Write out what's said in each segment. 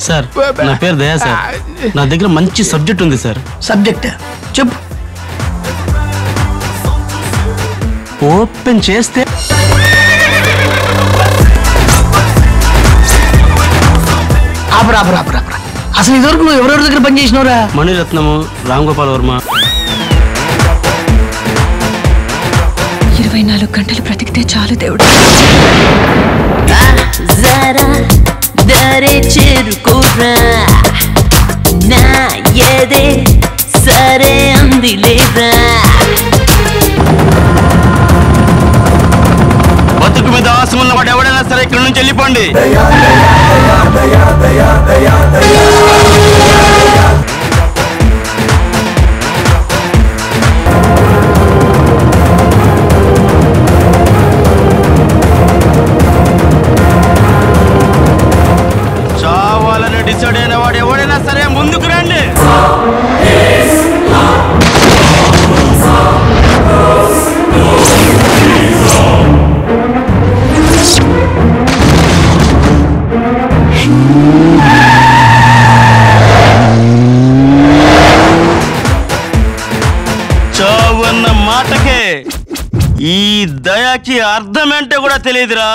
sir నా పేరు దయా సార్ నా దగ్గర మంచి సబ్జెక్ట్ ఉంది సార్ సబ్జెక్ట్ చెప్పు ఓపెన్ చేస్తే ఆపరా ఆపరా ఆపరా ఆపరా అసలు ఇదివరకు నువ్వు ఎవరెవరి దగ్గర పనిచేసినవరా మణిరత్నము రామ్ గోపాల్ వర్మ ఇరవై నాలుగు గంటలు బ్రతికితే చాలు దేవుడు జరా దరే చేరుకోరా నా ఎదే సరే అందిలేరా బతుకు మీద ఆశ ఉన్నవాడు ఎవడైనా సరే ఇక్కడి నుంచి వెళ్ళిపోండి చావాలని డిసైడ్ అయిన వాడు ఎవడైనా సరే ముందుకు రండి చావు అన్న మాటకే ఈ దయకి అర్థం ఏంటో కూడా తెలియదురా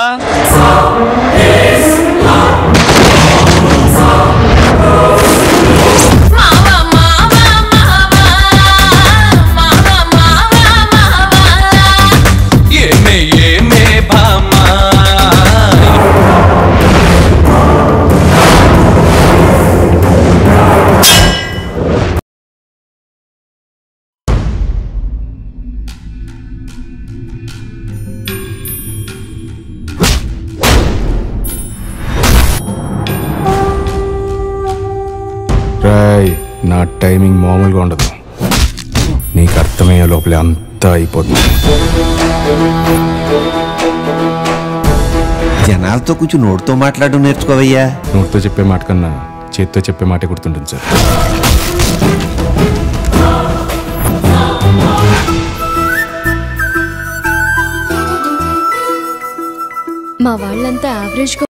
ఏమే ఏమే బామా రాయ్ నా టైమింగ్ మామూలుగా ఉండదు నీకు అర్థమయ్యే లోపలే అంతా అయిపోతుంది జనాలతో కొంచెం నోటితో మాట్లాడడం నేర్చుకోవయ్యా నోటితో చెప్పే మాట కన్నా చేతితో చెప్పే మాట గుర్తుంటుంది సార్ మా వాళ్ళంతా యావరేజ్